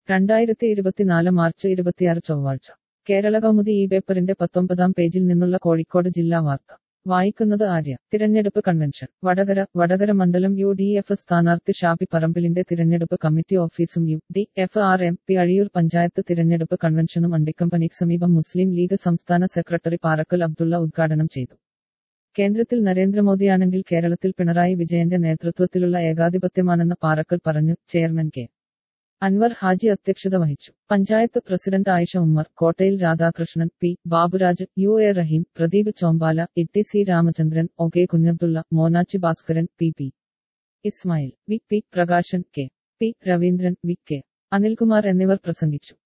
രണ്ടായിരത്തി ഇരുപത്തിനാല് മാർച്ച് ഇരുപത്തിയാറ് ചൊവ്വാഴ്ച കേരള കൗമുദി ഈ പേപ്പറിന്റെ പത്തൊമ്പതാം പേജിൽ നിന്നുള്ള കോഴിക്കോട് ജില്ലാ വാർത്ത വായിക്കുന്നത് ആര്യ തിരഞ്ഞെടുപ്പ് കൺവെൻഷൻ വടകര വടകര മണ്ഡലം യു ഡി എഫ് സ്ഥാനാർത്ഥി ഷാഫി പറമ്പിലിന്റെ തിരഞ്ഞെടുപ്പ് കമ്മിറ്റി ഓഫീസും U D F R M P Azhiyur panchayat തിരഞ്ഞെടുപ്പ് കൺവെൻഷനും അണ്ടിക്കമ്പനിക്ക് സമീപം മുസ്ലിം ലീഗ് സംസ്ഥാന സെക്രട്ടറി പാറക്കൽ അബ്ദുള്ള ഉദ്ഘാടനം ചെയ്തു കേന്ദ്രത്തിൽ നരേന്ദ്രമോദിയാണെങ്കിൽ കേരളത്തിൽ പിണറായി വിജയന്റെ നേതൃത്വത്തിലുള്ള ഏകാധിപത്യമാണെന്ന് പാറക്കൽ പറഞ്ഞു ചെയർമാൻ കെ അൻവർ ഹാജി അധ്യക്ഷത വഹിച്ചു panchayat president Ayisha Ummer Kottayil Radhakrishnan P Baburaj U A Rahim Pradeep Chombala Itty C Ramachandran O K Kunhabdulla Monachi Bhaskaran P P Ismail V P Prakashan K P Raveendran V K Anilkumar എന്നിവർ പ്രസംഗിച്ചു